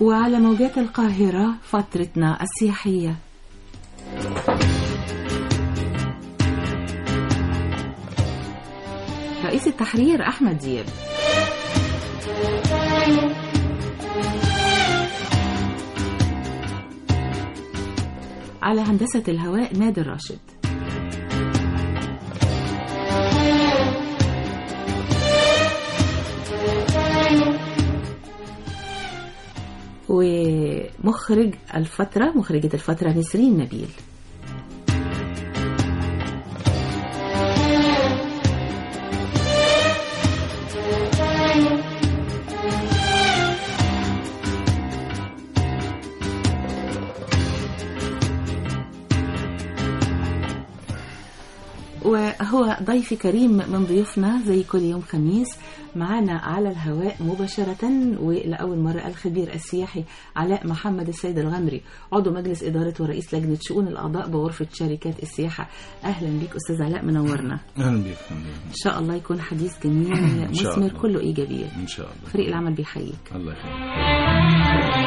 وعلى موجات القاهرة فترتنا السياحية رئيس التحرير أحمد دياب على هندسة الهواء نادر راشد ومخرج الفترة مخرجة الفترة نسرين نبيل وهو ضيف كريم من ضيوفنا زي كل يوم خميس معانا على الهواء مباشرة ولأول مرة الخبير السياحي علاء محمد السيد الغمري عضو مجلس إدارة ورئيس لجنة شؤون الأعضاء بغرفة شركات السياحة أهلا بيك أستاذ علاء منورنا اهلا بيك فندم. إن شاء الله يكون حديث جميل شاء مثمر الله. كله إيجابية ان شاء الله فريق العمل بيحييك الله يخليك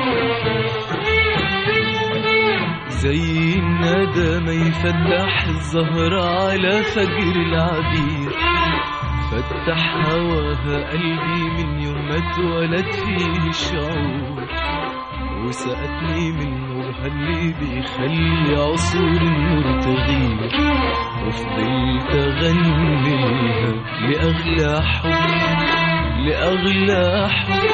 زي الندى ما يفتح الزهر على فجر العبير فتح هواها قلبي من يوم ما اتولد فيه الشعور وسقتني من نورها اللي بيخلي عصور النور تغير وفضلت اغني لها لاغلى حب لاغلى حب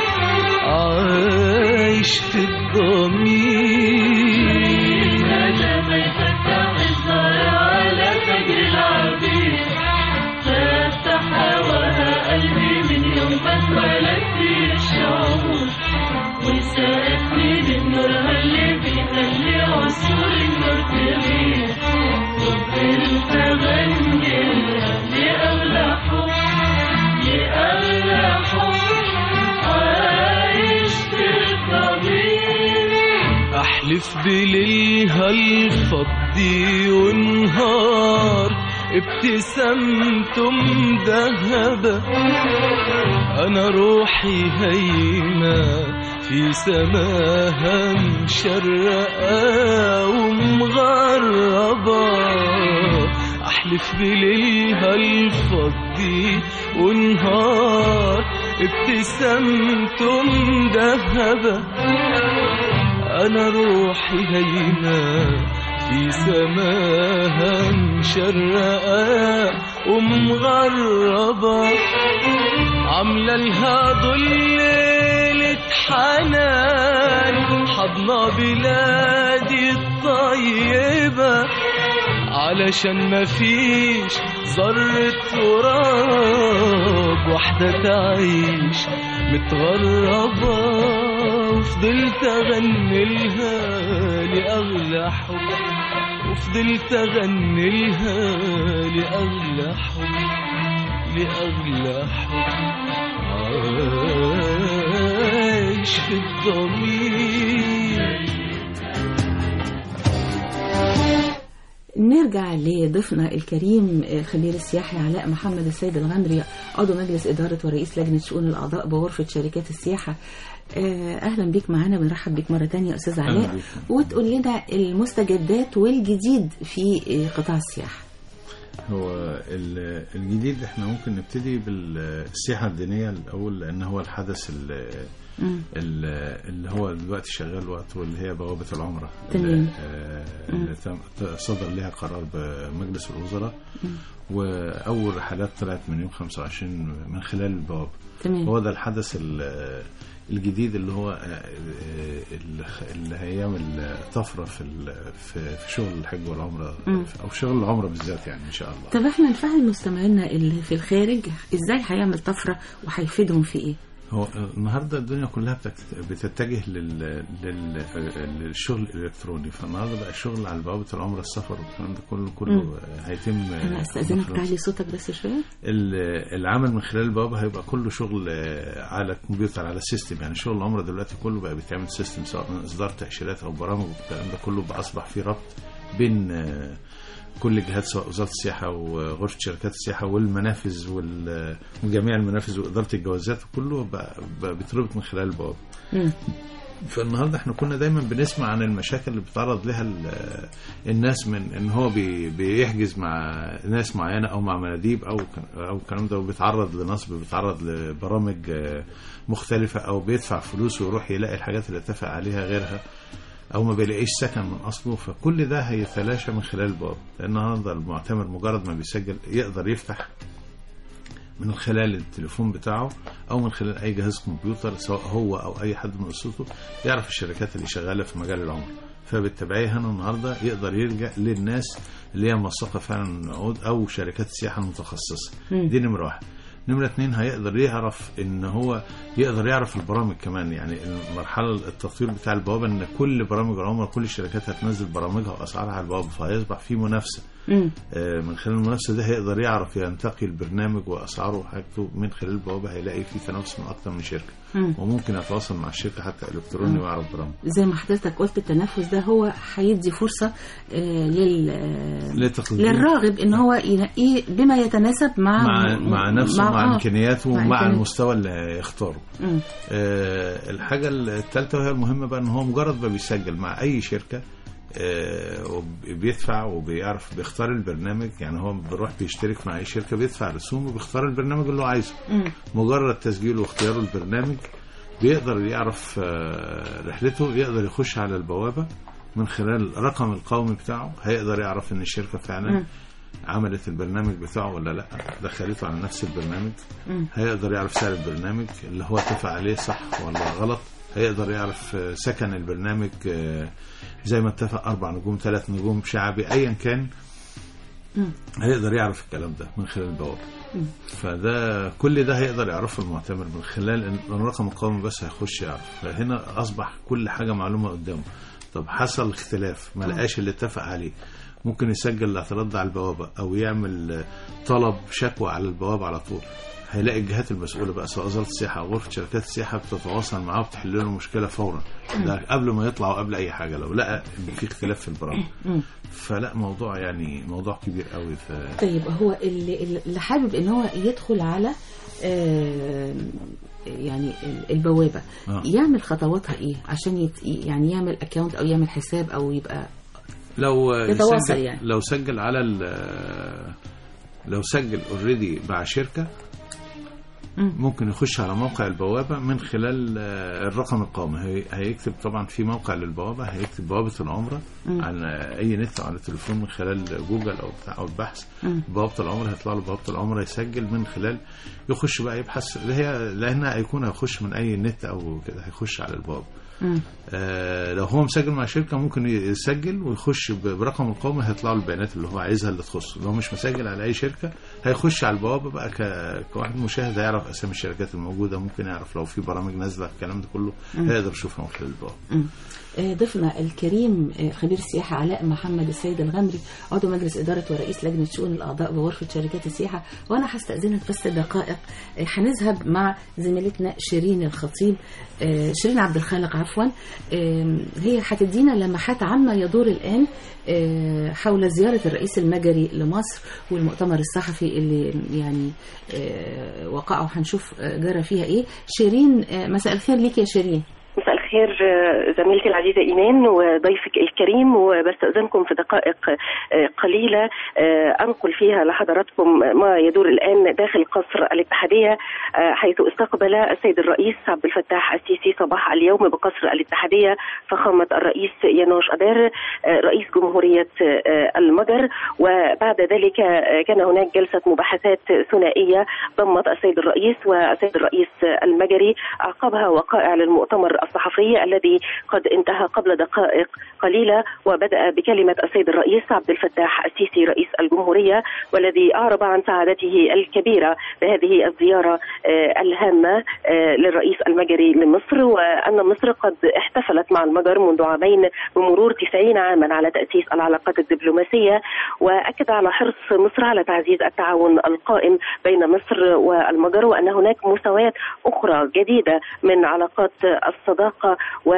عايش في الضمير ما يفتح الزهر على فجر العبير فتح هواها قلبي من يوم ما اتولدت في الشعور وسقتني من نورها اللي بيخلي عصور النور تغير وفضلت اغني لها لاغلى حب لاغلى حب عايش في الضمير احلف بليلها الفضي ونهار ابتسامته مذهبة انا روحي هيمة في سماها مشرقة ومغربة احلف بليلها الفضي ونهار ابتسامته مذهبة أنا روحي هينة في سماها مشرقة ومغربة عاملة لها ظلة حنان حضنا بلادي الطيبة علشان ما فيش ذرة تراب واحدة تعيش متغربة وفضلت أغني لها لأغلى حب وفضلت أغني لها لأغلى حب لأغلى حب عايش في الضمير نرجع لضيفنا الكريم الخبير السياحي علاء محمد السيد الغمري عضو مجلس إدارة ورئيس لجنة شؤون الأعضاء بغرفة شركات السياحة آه، أهلا بيك معانا بنرحب بيك مرة تانية يا أستاذ أهلا علاء بيك. وتقول لنا المستجدات والجديد في آه، قطاع السياحة هو ال- الجديد احنا ممكن نبتدي بالسياحه الدينيه الاول لان هو الحدث ال- مم. ال- اللي هو دلوقتي شغال وقت واللي هي بوابه العمره تمام. اللي, آه، اللي تم- صدر لها قرار بمجلس الوزراء واول رحلات طلعت من يوم 25 من خلال البوابه تمام هو ده الحدث ال- الجديد اللي هو آه، آه، اللي خ- اللي هيعمل طفره في ال- في في شغل الحج والعمره مم. او شغل العمره بالذات يعني ان شاء الله طب احنا نفهم مستمعينا اللي في الخارج ازاي هيعمل طفرة وهيفيدهم في ايه هو النهارده الدنيا كلها بتت- بتتجه لل... لل... للشغل الالكتروني فالنهارده بقى الشغل على بوابه العمره السفر والكلام ده كله كله مم. هيتم انا استاذنك مخلوق. تعلي صوتك بس شوية ال- العمل من خلال البوابه هيبقى كله شغل آه، على كمبيوتر على سيستم يعني شغل العمره دلوقتي كله بقى بيتعمل سيستم سواء من اصدار تاشيرات او برامج والكلام ده كله بقى اصبح فيه ربط بين آه، كل الجهات سواء وزاره السياحه وغرفه شركات السياحه والمنافذ وال- وجميع المنافذ واداره الجوازات وكله بقى, بقى بيتربط من خلال البوابه مم. فالنهارده احنا كنا دايما بنسمع عن المشاكل اللي بيتعرض لها ال- الناس من ان هو بي بيحجز مع ناس معينه او مع مناديب او ك- او الكلام ده وبيتعرض لنصب بيتعرض لبرامج آه، مختلفه او بيدفع فلوس ويروح يلاقي الحاجات اللي اتفق عليها غيرها او ما بيلاقيش سكن من اصله فكل ده هيتلاشى من خلال الباب لان النهارده المعتمر مجرد ما بيسجل يقدر يفتح من خلال التليفون بتاعه او من خلال اي جهاز كمبيوتر سواء هو او اي حد من اسرته يعرف الشركات اللي شغاله في مجال العمر فبالتبعيه هنا النهارده يقدر يلجا للناس اللي هي موثقه فعلا من العقود او شركات السياحه المتخصصه مم. دي نمره واحد نمرة اتنين هيقدر يعرف ان هو يقدر يعرف البرامج كمان يعني المرحلة التطوير بتاع البوابة ان كل برامج العمر كل الشركات هتنزل برامجها واسعارها على البوابة فهيصبح في منافسة مم. آه، من خلال المنافسة ده هيقدر يعرف ينتقي البرنامج وأسعاره وحاجته من خلال البوابة هيلاقي في تنافس من أكتر من شركة مم. وممكن يتواصل مع الشركة حتى إلكتروني ويعرف برامج زي ما حضرتك قلت التنفس ده هو هيدي فرصة آه، لل آه، لتقديم للراغب ان هو ينقيه بما يتناسب مع مع مع نفسه مع آه. إمكانياته مع ومع إمكانياته. المستوى اللي هيختاره مم. آه، الحاجة الثالثة وهي المهمة بقى إن هو مجرد ما بيسجل مع أي شركة آه، وبيدفع وبيعرف بيختار البرنامج يعني هو بيروح بيشترك مع أي شركة بيدفع رسوم وبيختار البرنامج اللي هو عايزه مم. مجرد تسجيله واختياره البرنامج بيقدر يعرف آه، رحلته يقدر يخش على البوابة من خلال الرقم القومي بتاعه هيقدر يعرف ان الشركة فعلا مم. عملت البرنامج بتاعه ولا لا دخلته على نفس البرنامج مم. هيقدر يعرف سعر البرنامج اللي هو اتفق عليه صح ولا غلط هيقدر يعرف آه، سكن البرنامج آه، زي ما اتفق اربع نجوم ثلاث نجوم شعبي ايا كان مم. هيقدر يعرف الكلام ده من خلال البوابه مم. فده كل ده هيقدر يعرفه المعتمر من خلال إن الرقم القومي بس هيخش يعرف فهنا اصبح كل حاجه معلومه قدامه طب حصل اختلاف ما لقاش اللي اتفق عليه ممكن يسجل الاعتراض ده على البوابه او يعمل آه، طلب شكوى على البوابه على طول هيلاقي الجهات المسؤوله بقى سواء وزاره السياحه او غرفه شركات السياحه بتتواصل معاه وبتحل له المشكله فورا ده قبل ما يطلع وقبل اي حاجه لو لقى ان في اختلاف في البرامج مم. فلا موضوع يعني موضوع كبير قوي ف... طيب هو اللي, اللي حابب ان هو يدخل على آه، يعني ال- البوابة آه. يعمل خطواتها ايه عشان يت... يعني يعمل اكونت او يعمل حساب او يبقى لو يتواصل يسجل يعني. لو سجل على ال- لو سجل اوريدي مع شركه مم. ممكن يخش على موقع البوابه من خلال آه، الرقم القومي هي- هيكتب طبعا في موقع للبوابه هيكتب بوابه العمره مم. على اي نت او على التليفون من خلال جوجل او بتاع او البحث مم. بوابه العمره هيطلع له بوابه العمره يسجل من خلال يخش بقى يبحث اللي هي لانها هيكون هيخش من اي نت او كده هيخش على البوابه مم. آه، لو هو مسجل مع شركه ممكن يسجل ويخش ب- برقم القومي هيطلع له البيانات اللي هو عايزها اللي تخصه لو مش مسجل على اي شركه هيخش على البوابه بقى ك- كواحد مشاهد هيعرف اسامي الشركات الموجوده ممكن يعرف لو في برامج نازله الكلام ده كله هيقدر يشوفها من خلال البوابه مم. آه، ضيفنا الكريم آه، خبير السياحة علاء محمد السيد الغمري عضو مجلس إدارة ورئيس لجنة شؤون الأعضاء بغرفة شركات السياحة وأنا هستأذنك بس دقائق آه، هنذهب مع زميلتنا شيرين الخطيب آه، شيرين عبد الخالق عفوا آه، هي هتدينا لمحات عما يدور الآن آه، حول زيارة الرئيس المجري لمصر والمؤتمر الصحفي اللي يعني آه، وقعه هنشوف آه، جرى فيها إيه شيرين آه، مساء الخير ليك يا شيرين مساء الخير آه، زميلتي العزيزة إيمان وضيفك الكريم وبستأذنكم في دقائق آه، قليلة آه، أنقل فيها لحضراتكم ما يدور الآن داخل قصر الاتحادية آه، حيث استقبل السيد الرئيس عبد الفتاح السيسي صباح اليوم بقصر الاتحادية فخامة الرئيس يانوش أدار آه، رئيس جمهورية آه، المجر وبعد ذلك آه، كان هناك جلسة مباحثات ثنائية ضمت السيد الرئيس والسيد الرئيس المجري أعقبها وقائع للمؤتمر الصحفي الذي قد انتهى قبل دقائق قليلة وبدأ بكلمة السيد الرئيس عبد الفتاح السيسي رئيس الجمهورية والذي أعرب عن سعادته الكبيرة بهذه الزيارة آه، الهامة آه، للرئيس المجري لمصر وأن مصر قد احتفلت مع المجر منذ عامين بمرور 90 عاما على تأسيس العلاقات الدبلوماسية وأكد على حرص مصر على تعزيز التعاون القائم بين مصر والمجر وأن هناك مستويات أخرى جديدة من علاقات الصداقة الثقة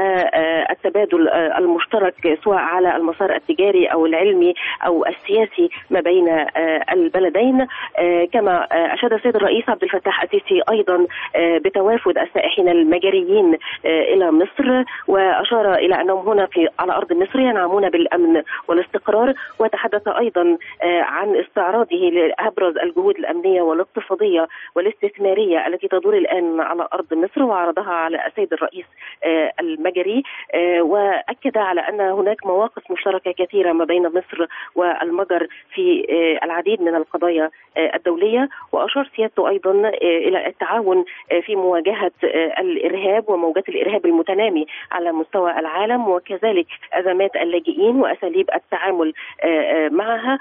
والتبادل آه، المشترك سواء على المسار التجاري أو العلمي أو السياسي ما بين آه، البلدين آه، كما آه، أشاد السيد الرئيس عبد الفتاح السيسي أيضا آه، بتوافد السائحين المجريين آه، إلى مصر وأشار إلى أنهم هنا في على أرض مصر ينعمون بالأمن والاستقرار وتحدث أيضا آه، عن استعراضه لأبرز الجهود الأمنية والاقتصادية والاستثمارية التي تدور الآن على أرض مصر وعرضها على السيد الرئيس آه، المجري آه، وأكد على أن هناك مواقف مشتركة كثيرة ما بين مصر والمجر في آه، العديد من القضايا آه، الدولية وأشار سيادته أيضا آه، إلى التعاون آه، في مواجهة آه، الإرهاب وموجات الإرهاب المتنامي على مستوى العالم وكذلك أزمات اللاجئين وأساليب التعامل آه، آه، معها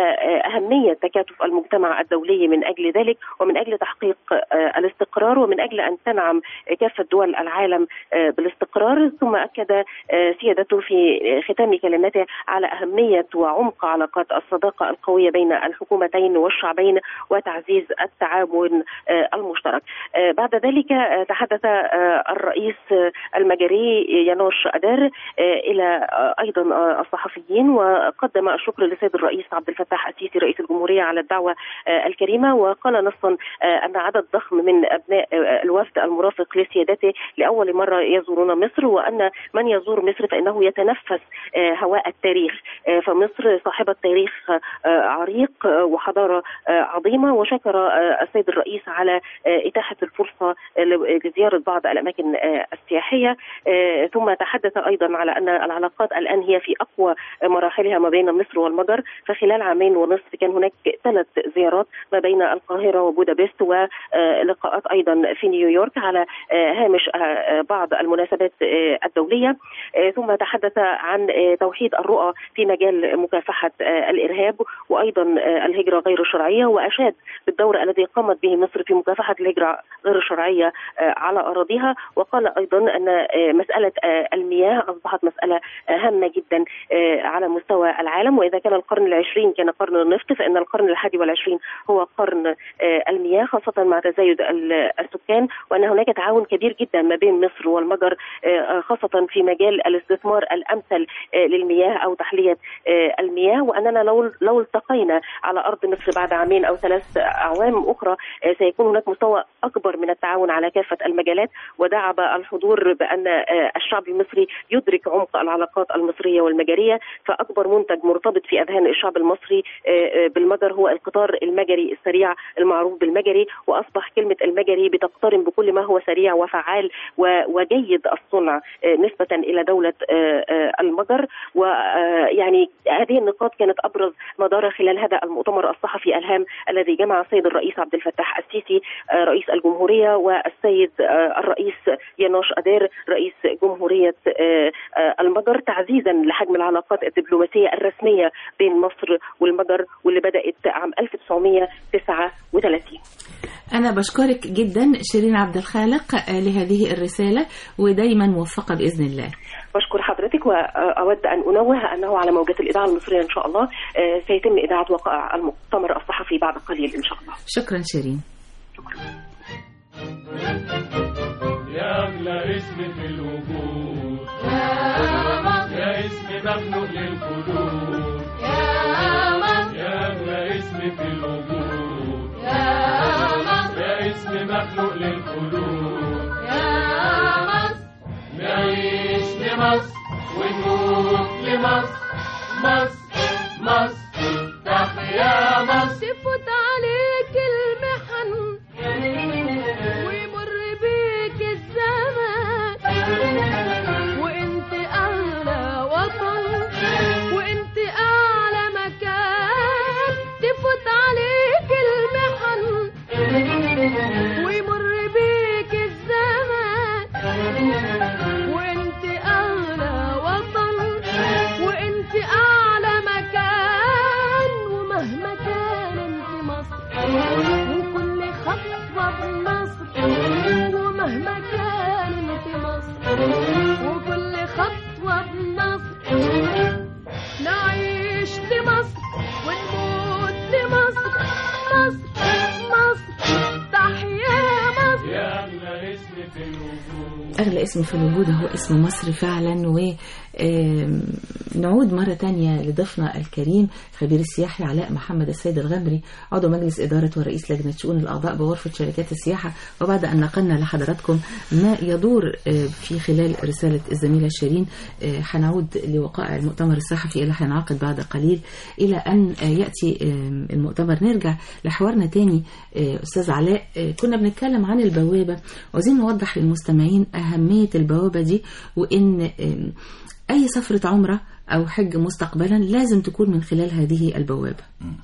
وأهمية تكاتف المجتمع الدولي من أجل ذلك ومن أجل تحقيق آه، الاستقرار ومن أجل أن تنعم كافة دول العالم آه، بالاستقرار ثم أكد آه، سيادته في ختام كلمته على أهمية وعمق علاقات الصداقة القوية بين الحكومتين والشعبين وتعزيز التعاون آه، المشترك آه، بعد ذلك آه، تحدث آه، الرئيس آه، المجري يانوش أدار آه، إلى آه، أيضا آه، الصحفيين وقدم الشكر للسيد الرئيس عبد الفتاح السيسي رئيس الجمهورية على الدعوة آه، الكريمة وقال نصا آه، أن عدد ضخم من أبناء آه، الوفد المرافق لسيادته لأول مرة يزورون مصر وأن من يزور مصر فإنه يتنفس آه، هواء التاريخ آه، فمصر صاحبة تاريخ آه، عريق آه، وحضارة آه، عظيمة وشكر آه، السيد الرئيس على آه، إتاحة الفرصة آه، لزيارة بعض الأماكن آه، السياحية آه، ثم تحدث أيضا على أن العلاقات الآن هي في أقوى مراحلها ما بين مصر والمجر فخلال عامين ونصف كان هناك ثلاث زيارات ما بين القاهرة وبودابست ولقاءات أيضا في نيويورك على آه، هامش آه، آه، بعض المناسبات آه، الدولية آه، ثم تحدث عن آه، توحيد الرؤى في مجال مكافحة آه، الإرهاب وأيضا آه، الهجرة غير الشرعية وأشاد بالدور الذي قامت به مصر في مكافحة الهجرة غير الشرعية آه، على أراضيها وقال أيضا أن آه، مسألة آه، المياه أصبحت مسألة آه، هامة جدا آه، على مستوى العالم وإذا كان القرن العشرين كان قرن النفط فإن القرن الحادي والعشرين هو قرن آه، المياه خاصة مع تزايد ال- السكان وأن هناك تعاون كبير جدا ما بين مصر والمجر آه، خاصة في مجال الاستثمار الأمثل آه، للمياه أو تحلية آه، المياه وأننا لو لو التقينا على أرض مصر بعد عامين أو ثلاث أعوام أخرى آه، سيكون هناك مستوى أكبر من التعاون على كافة المجالات ودعب الحضور بأن آه، الشعب المصري يدرك عمق العلاقات المصرية والمجرية فأكبر منتج مرتبط في أذهان الشعب المصري آه، آه، بالمجر هو القطار المجري السريع المعروف بالمجري وأصبح كلمة المجري بتقترن بكل ما هو سريع وفعال و- وجيد الصنع آه، نسبة إلى دولة آه، آه، المجر ويعني هذه النقاط كانت أبرز ما دار خلال هذا المؤتمر الصحفي الهام الذي جمع السيد الرئيس عبد الفتاح السيسي آه، رئيس الجمهورية والسيد آه، الرئيس يانوش أدير رئيس جمهورية آه، آه، المجر تعزيزا لحجم العلاقات الدبلوماسية الرسمية بين مصر والمجر واللي بدأت عام 1939 أنا بشكرك جدا شيرين عبد الخالق آه، لهذه الرسالة ودايما موفقة بإذن الله بشكر حضرتك وأود أن أنوه أنه على موجات الإذاعة المصرية إن شاء الله آه، سيتم إذاعة وقائع المؤتمر الصحفي بعد قليل إن شاء الله شكرا شيرين يا أغلى اسم في الوجود يا اسم مخلوق للقلوب يا أغلى اسم في الوجود يا اسم مخلوق للقلوب نعيش لمصر ونموت لمصر مصر مصر تحيا مصر تفوت عليك المحن ويمر بيك الزمان وانت اعلى وطن وانت اعلى مكان تفوت عليك المحن ويمر بيك الزمان وانت اعلى وطن وانت اعلى مكان ومهما أغلى اسم في الوجود هو اسم مصر فعلا ونعود مرة تانية لضيفنا الكريم خبير السياحي علاء محمد السيد الغمري عضو مجلس إدارة ورئيس لجنة شؤون الأعضاء بغرفة شركات السياحة وبعد أن نقلنا لحضراتكم ما يدور آه، في خلال رسالة الزميلة شيرين آه، هنعود لوقائع المؤتمر الصحفي اللي هينعقد بعد قليل إلى أن آه، يأتي آه، المؤتمر نرجع لحوارنا تاني آه، أستاذ علاء آه، كنا بنتكلم عن البوابة وعايزين نوضح للمستمعين أهمية البوابة دي وإن آم، أي سفرة عمرة أو حج مستقبلا لازم تكون من خلال هذه البوابة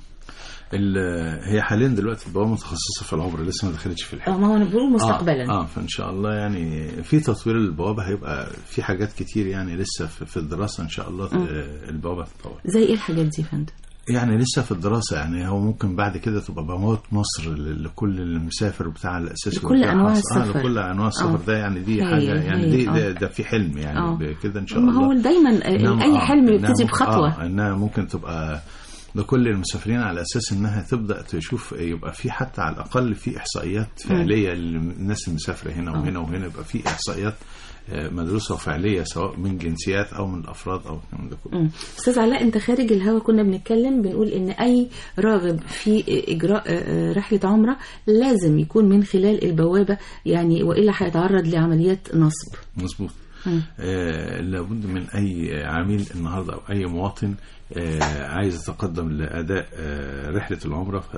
ال- هي حاليا دلوقتي البوابه متخصصه في العمر لسه ما دخلتش في الحج اه ما هو أنا بقول مستقبلا اه, آه فان شاء الله يعني في تطوير البوابه هيبقى في حاجات كتير يعني لسه في, في الدراسه ان شاء الله آه البوابه تتطور زي إيه الحاجات دي يا فندم؟ يعني لسه في الدراسه يعني هو ممكن بعد كده تبقى بوابه مصر ل- لكل المسافر بتاع الاساس لكل بتاع أنواع حص- السفر. آه لكل انواع السفر آه. ده يعني دي هي- حاجه يعني هي، دي آه. ده, ده في حلم يعني آه. كده ان شاء ما الله هو دايما آه، إنما- أي آه، حلم يبتدي إنما- بخطوة آه انها ممكن تبقى لكل المسافرين على اساس انها تبدا تشوف يبقى في حتى على الاقل في احصائيات فعليه للناس المسافره هنا وهنا وهنا يبقى في احصائيات آه، مدروسه وفعليه سواء من جنسيات او من الافراد او الكلام ده كله مم. استاذ علاء انت خارج الهوا كنا بنتكلم بنقول ان اي راغب في اجراء آه، رحله عمره لازم يكون من خلال البوابه يعني والا هيتعرض لعمليات نصب مظبوط مم. آه لابد من اي عميل النهارده او اي مواطن آه عايز يتقدم لاداء آه رحله العمره ف-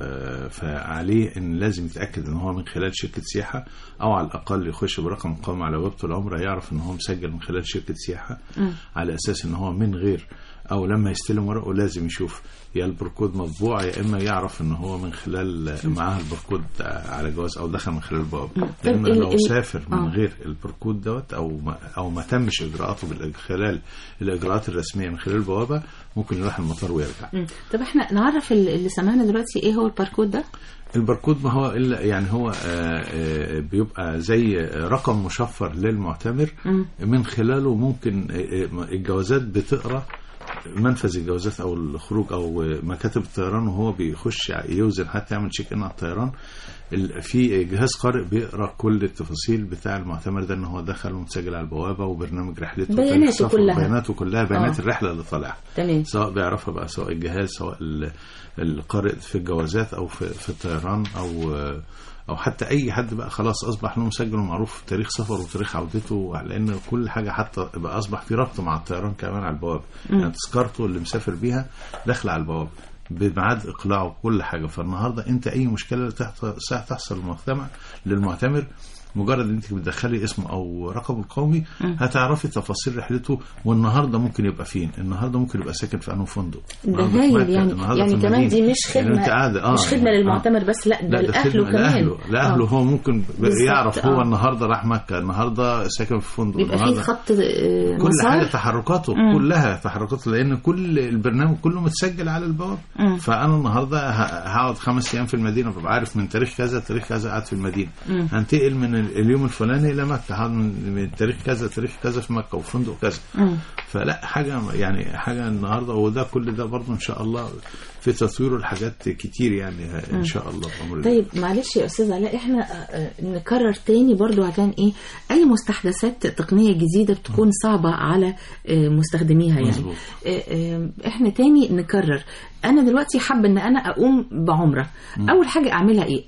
فعليه ان لازم يتاكد ان هو من خلال شركه سياحه او على الاقل يخش برقم مقام على بوابه العمره يعرف ان هو مسجل من خلال شركه سياحه على اساس ان هو من غير او لما يستلم ورقه لازم يشوف يا البركود مطبوع يا اما يعرف ان هو من خلال معاه البركود على جواز او دخل من خلال البوابه لان طب ال- لو ال- سافر من آه. غير البركود دوت او ما او ما تمش اجراءاته بال- خلال الاجراءات الرسميه من خلال البوابه ممكن يروح المطار ويرجع مم. طب احنا نعرف ال- اللي سمعنا دلوقتي ايه هو الباركود ده الباركود ما هو الا يعني هو آه، آه، بيبقى زي رقم مشفر للمعتمر مم. من خلاله ممكن آه، آه، الجوازات بتقرا منفذ الجوازات او الخروج او مكاتب الطيران وهو بيخش يوزن حتى يعمل تشيك ان على الطيران ال- في جهاز قارئ بيقرا كل التفاصيل بتاع المعتمر ده ان هو دخل ومسجل على البوابه وبرنامج رحلته بياناته وتاريخ سفره، كلها. بياناته كلها بيانات آه. الرحله اللي طالعها تمام سواء بيعرفها بقى سواء الجهاز سواء ال- القارئ في الجوازات او في, في الطيران او او حتى اي حد بقى خلاص اصبح له مسجل ومعروف تاريخ سفره وتاريخ عودته لان كل حاجه حتى بقى اصبح في ربط مع الطيران كمان على البوابه يعني تذكرته اللي مسافر بيها داخله على البوابه بميعاد اقلاعه كل حاجه فالنهارده انت اي مشكله تحت- تحصل للمجتمع للمعتمر مجرد انت بتدخلي اسمه او رقمه القومي هتعرفي تفاصيل رحلته والنهارده ممكن يبقى فين النهارده ممكن يبقى ساكن في انه فندق ده النهاردة في هايل مكة، يعني النهاردة يعني في كمان المدينة. دي مش يعني خدمه انت قاعدة آه مش خدمه آه. للمعتمر بس لا ده لا ده لاهله خدمة كمان لأهله لأهله آه. هو ممكن ب- بالظبط، يعرف هو آه. النهارده راح مكة النهارده ساكن في فندق بيبقى فيه النهارده خط آه، كل مسار حاجه تحركاته مم. كلها تحركاته لان كل البرنامج كله متسجل على البوابه مم. فانا النهارده ه- هقعد خمس ايام في المدينه ببقى عارف من تاريخ كذا تاريخ كذا قاعد في المدينه مم. هنتقل من ال- اليوم الفلاني الى مكه هقعد من من تاريخ كذا تاريخ كذا في مكه وفندق كذا مم. فلا حاجه يعني حاجه النهارده وده كل ده برضه ان شاء الله في تطويره الحاجات كتير يعني ان شاء الله بامر الله. طيب معلش يا استاذ علاء احنا آه، آه، نكرر تاني برضو عشان ايه اي مستحدثات تقنيه جديده بتكون صعبه على آه، مستخدميها يعني مظبوط. آه، آه، احنا تاني نكرر انا دلوقتي حابه ان انا اقوم بعمره اول حاجه اعملها ايه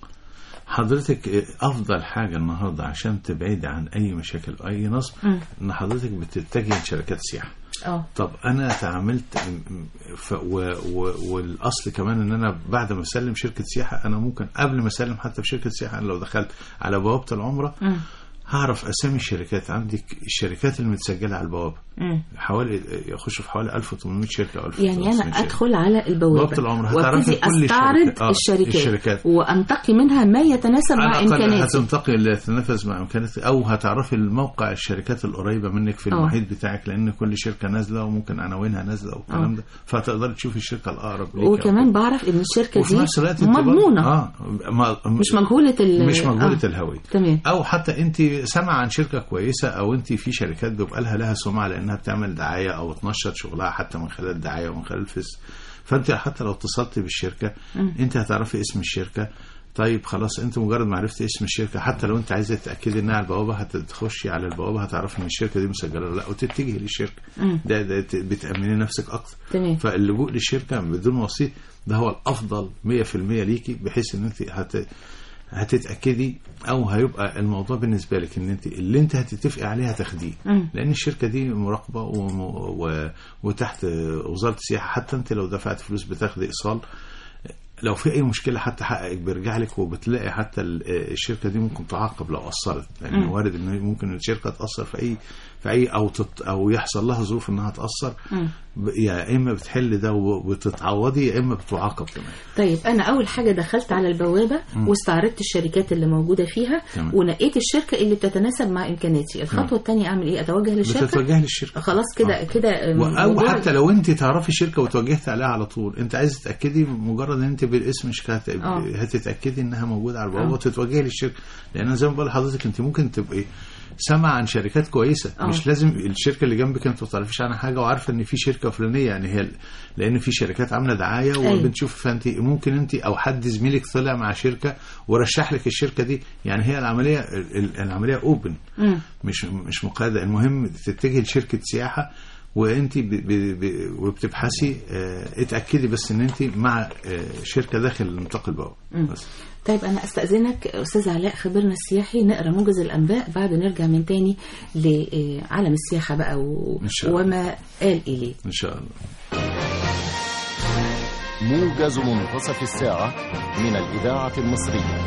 حضرتك افضل حاجه النهارده عشان تبعدي عن اي مشاكل او اي نصب مم. ان حضرتك بتتجهي لشركات السياحه اه طب انا تعاملت ف و و والاصل كمان ان انا بعد ما اسلم شركه سياحه انا ممكن قبل ما اسلم حتى في شركه سياحه أنا لو دخلت على بوابه العمره مم. هعرف اسامي الشركات عندك الشركات اللي متسجله على البوابه مم. حوالي يخش في حوالي 1800 شركه او 1500 يعني انا شركة. ادخل على البوابه بوابة العمر هتعرفي وابتدي كل استعرض الشركات. آه، الشركات, الشركات. وانتقي منها ما يتناسب على مع الأقل امكانياتي هتنتقي اللي يتنافس مع امكانياتك او هتعرفي الموقع الشركات القريبه منك في آه. المحيط بتاعك لان كل شركه نازله وممكن عناوينها نازله والكلام ده فهتقدري تشوفي الشركه الاقرب ليك وكمان بعرف ان الشركه وفي دي نفس الوقت انت برضه- مضمونه اه ما مش مجهوله ال مش مجهوله آه. الهويه تمام او حتى انت سامعه عن شركه كويسه او انت في شركات بيبقى لها لها سمعه لانها بتعمل دعايه او تنشط شغلها حتى من خلال الدعايه ومن خلال الفيس فانت حتى لو اتصلت بالشركه انت هتعرفي اسم الشركه طيب خلاص انت مجرد ما عرفت اسم الشركه حتى لو انت عايزه تتاكدي انها على البوابه هتخشي على البوابه هتعرفي ان الشركه دي مسجله ولا لا وتتجهي للشركه مم. ده, ده ت- بتامني نفسك اكتر تمام فاللجوء للشركه بدون وسيط ده هو الافضل 100% ليكي بحيث ان انت هت هتتاكدي او هيبقى الموضوع بالنسبه لك ان انت اللي انت هتتفقي عليه هتاخديه مم. لان الشركه دي مراقبه وم- و... وتحت وزاره السياحه حتى انت لو دفعت فلوس بتاخدي ايصال لو في اي مشكله حتى حقك بيرجع لك وبتلاقي حتى ال- الشركه دي ممكن تعاقب لو قصرت لان مم. وارد ان ممكن الشركه تاثر في اي في اي او تت او يحصل لها ظروف انها تاثر مم. ب- يا اما بتحل ده وبتتعوضي يا اما بتعاقب كمان طيب انا اول حاجه دخلت على البوابه واستعرضت الشركات اللي موجوده فيها تمام. ونقيت الشركه اللي بتتناسب مع امكانياتي الخطوه الثانيه اعمل ايه اتوجه للشركه بتتوجهي للشركه خلاص كده آه. كده و- او موضوع- حتى لو انت تعرفي شركه وتوجهت عليها على طول انت عايز تتاكدي مجرد ان انت بالاسم مش هت... آه. هتتاكدي انها موجوده على البوابه آه. وتتوجهي للشركه لان زي ما بقول لحضرتك انت ممكن تبقي سامعه عن شركات كويسه آه. مش لازم الشركه اللي جنبك انت ما تعرفيش عنها حاجه وعارفه ان في شركه فلانيه يعني هي لان في شركات عامله دعايه أيوة. وبنشوف فانت ممكن انت او حد زميلك طلع مع شركه ورشح لك الشركه دي يعني هي العمليه ال- العمليه اوبن مم. مش مش مقيده المهم تتجه لشركه سياحه وانت ب ب ب وبتبحثي اه اتاكدي بس ان انت مع اه شركه داخل نطاق البوابه مم. بس طيب انا استاذنك استاذ علاء خبرنا السياحي نقرا موجز الانباء بعد نرجع من تاني لعالم السياحه بقى و... إن شاء الله. وما قال اليه ان شاء الله موجز منتصف الساعة من الإذاعة المصرية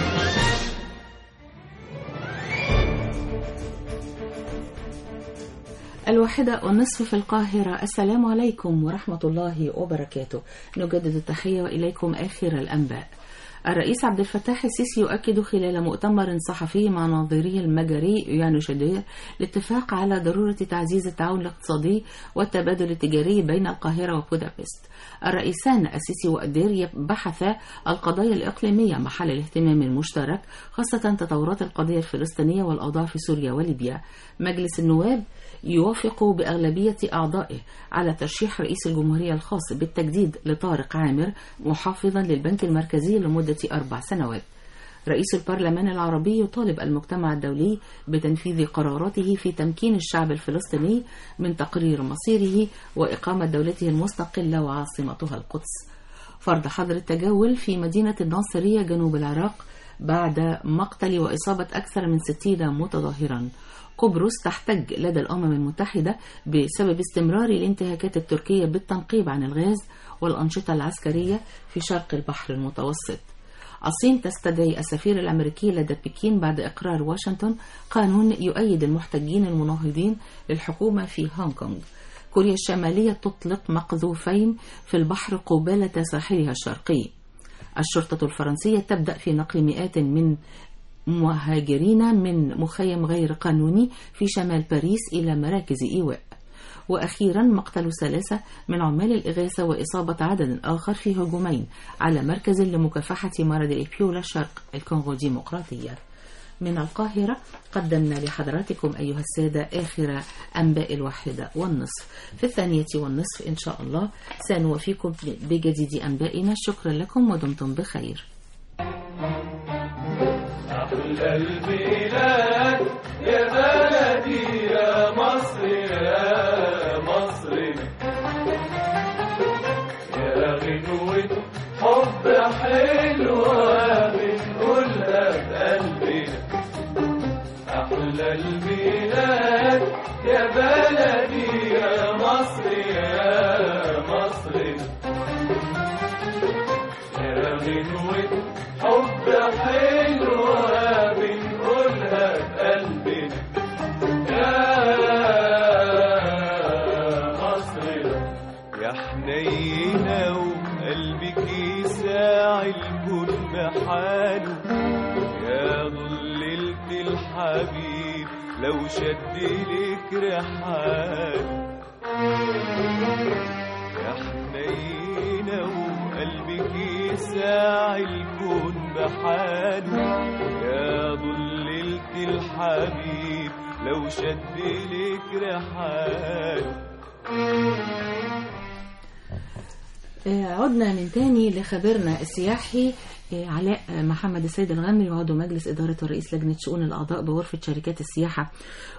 الواحدة والنصف في القاهرة السلام عليكم ورحمة الله وبركاته نجدد التحية وإليكم آخر الأنباء الرئيس عبد الفتاح السيسي يؤكد خلال مؤتمر صحفي مع ناظريه المجري يانو شدير الاتفاق على ضرورة تعزيز التعاون الاقتصادي والتبادل التجاري بين القاهرة وبودابست الرئيسان السيسي وأدير بحثا القضايا الإقليمية محل الاهتمام المشترك خاصة تطورات القضية الفلسطينية والأوضاع في سوريا وليبيا مجلس النواب يوافق بأغلبية أعضائه على ترشيح رئيس الجمهورية الخاص بالتجديد لطارق عامر محافظا للبنك المركزي لمدة أربع سنوات رئيس البرلمان العربي يطالب المجتمع الدولي بتنفيذ قراراته في تمكين الشعب الفلسطيني من تقرير مصيره وإقامة دولته المستقلة وعاصمتها القدس فرض حظر التجول في مدينة الناصرية جنوب العراق بعد مقتل وإصابة أكثر من 60 متظاهرا قبرص تحتج لدى الأمم المتحدة بسبب استمرار الانتهاكات التركية بالتنقيب عن الغاز والأنشطة العسكرية في شرق البحر المتوسط الصين تستدعي السفير الأمريكي لدى بكين بعد إقرار واشنطن قانون يؤيد المحتجين المناهضين للحكومة في هونغ كونغ كوريا الشمالية تطلق مقذوفين في البحر قبالة ساحلها الشرقي الشرطة الفرنسية تبدأ في نقل مئات من مهاجرين من مخيم غير قانوني في شمال باريس إلى مراكز إيواء وأخيرا مقتل ثلاثة من عمال الإغاثة وإصابة عدد آخر في هجومين على مركز لمكافحة مرض الإبيولا شرق الكونغو الديمقراطية من القاهرة قدمنا لحضراتكم أيها السادة آخر أنباء الواحدة والنصف في الثانية والنصف إن شاء الله سنوفيكم بجديد أنبائنا شكرا لكم ودمتم بخير أحلى البلاد يا بلدي يا مصر يا مصر يا غنوة حب حلوة بنقولها بقلبنا أحلى البلاد يا بلدي يا مصر يا مصر يا غنوة حب حلوة بنقولها بقلبنا يا مصر يا حنينة وقلبك يساعي الكون بحاله يا ضللت الحبيب لو شد لك رحاله يا حنينة وقلبك يساعي الكون بحاله يا ضللت الحبيب لو شد لك رحاله آه، عدنا من تاني لخبيرنا السياحي آه، علاء آه، محمد السيد الغمري وعضو مجلس إدارة ورئيس لجنة شؤون الأعضاء بغرفة شركات السياحة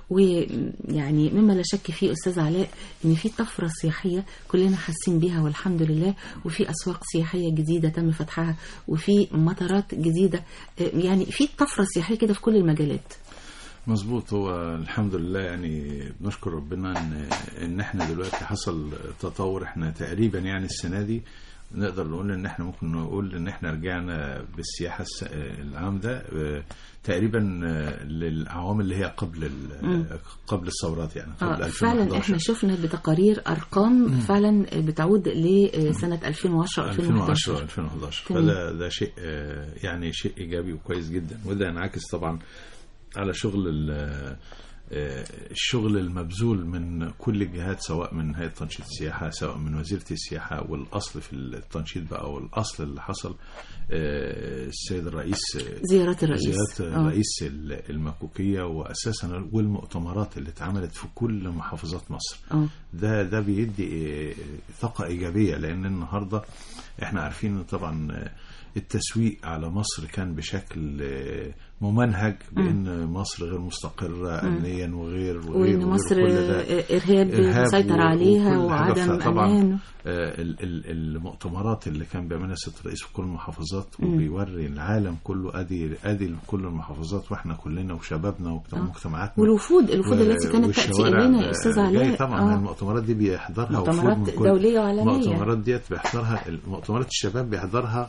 ويعني مما لا شك فيه أستاذ علاء إن في طفرة سياحية كلنا حاسين بيها والحمد لله وفي أسواق سياحية جديدة تم فتحها وفي مطارات جديدة آه، يعني في طفرة سياحية كده في كل المجالات مظبوط هو الحمد لله يعني بنشكر ربنا ان ان احنا دلوقتي حصل تطور احنا تقريبا يعني السنه دي نقدر نقول ان احنا ممكن نقول ان احنا رجعنا بالسياحه الس- العام ده آه، تقريبا آه، للاعوام اللي هي قبل ال- قبل الثورات يعني قبل آه، فعلا 2011 احنا شفنا بتقارير ارقام فعلا بتعود لسنه 2010 2010 2011 2011 تمام. فده ده شيء آه، يعني شيء ايجابي وكويس جدا وده ينعكس طبعا على شغل ال- آه، الشغل المبذول من كل الجهات سواء من هيئه تنشيط السياحه سواء من وزيره السياحه والاصل في التنشيط بقى والاصل اللي حصل آه، السيد الرئيس آه، زيارات الرئيس زيارات آه. الرئيس ال- المكوكيه واساسا والمؤتمرات اللي اتعملت في كل محافظات مصر اه ده ده بيدي آه، طاقة إيجابية لأن النهاردة إحنا عارفين إن طبعا آه، التسويق على مصر كان بشكل آه، ممنهج بأن مصر غير مستقرة أمنيا وغير وغير وان وغير مصر كل ده. آه، ارهاب إرهاب مسيطر و- عليها وكل حاجة. وعدم فطبعاً امان آه، ال- ال- المؤتمرات اللي كان بيعملها سيادة الرئيس في كل المحافظات وبيوري العالم كله ادي ادي كل المحافظات واحنا كلنا وشبابنا ومجتمعاتنا والوفود الوفود و- التي كانت تاتي والشوارع الينا يا استاذ جاي علاء طبعا آه. المؤتمرات دي بيحضرها وفود مؤتمرات من كل دوليه وعالميه المؤتمرات ديت بيحضرها مؤتمرات الشباب بيحضرها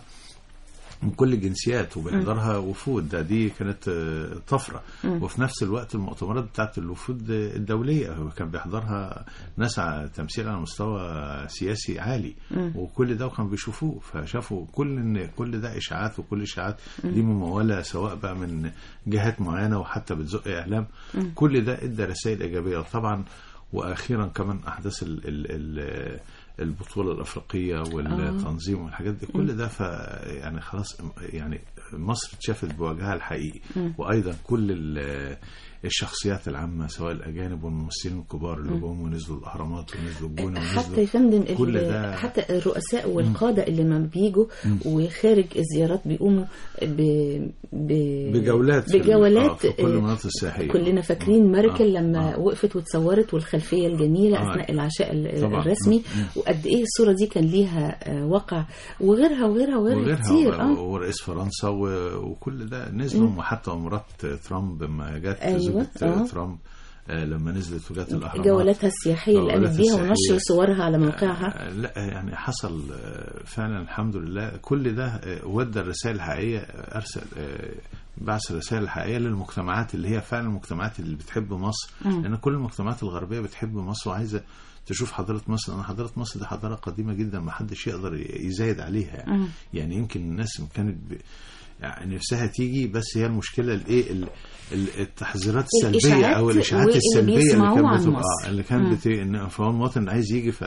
من كل الجنسيات وبيحضرها وفود ده دي كانت آه، طفره وفي نفس الوقت المؤتمرات بتاعت الوفود الدوليه هو كان بيحضرها ناس ع- تمثيل على مستوى سياسي عالي وكل ده وكانوا بيشوفوه فشافوا كل ان كل ده اشاعات وكل اشاعات دي مموله سواء بقى من جهات معينه وحتى بتزق اعلام كل ده ادى رسائل ايجابيه طبعا واخيرا كمان احداث ال ال ال البطوله الافريقيه والتنظيم والحاجات دي كل ده ف يعني خلاص يعني مصر اتشافت بوجهها الحقيقي وايضا كل ال- الشخصيات العامه سواء الاجانب والممثلين الكبار اللي جم ونزلوا الاهرامات ونزلوا الجونه حتى ونزلوا يا فندم كل ال- ده- حتى الرؤساء والقاده اللي ما بيجوا وخارج الزيارات بيقوموا ب... ب... بجولات في ال- بجولات آه، في كل آه، المناطق السياحيه كلنا فاكرين ميركل آه، لما آه. وقفت واتصورت والخلفيه الجميله آه. اثناء العشاء ال- طبعاً. الرسمي وقد ايه الصوره دي كان ليها آه، وقع وغيرها وغيرها وغيرها وغيرها كتير و- اه ورئيس فرنسا و- وكل ده نزلوا وحتى مرات ترامب لما جت أيوة، زوجة آه. ترامب آه، لما نزلت وجات الاهرامات جولاتها السياحيه اللي قامت جولاتها بيها ونشر السياحية. صورها على موقعها آه، لا يعني حصل آه، فعلا الحمد لله كل ده آه، ودى الرسائل الحقيقيه آه، ارسل آه، بعث الرسائل الحقيقيه للمجتمعات اللي هي فعلا المجتمعات اللي بتحب مصر لان كل المجتمعات الغربيه بتحب مصر وعايزه تشوف حضاره مصر لان حضاره مصر دي حضاره قديمه جدا ما حدش يقدر يزايد عليها يعني, يعني يمكن الناس كانت ب... يعني نفسها تيجي بس هي المشكله الايه ال- ال- التحذيرات السلبيه الإشاعات او الاشاعات واللي السلبيه اللي بيسمعوه كانت عن بتبقى مصر. آه، اللي كان بت... إن فهو المواطن عايز يجي ف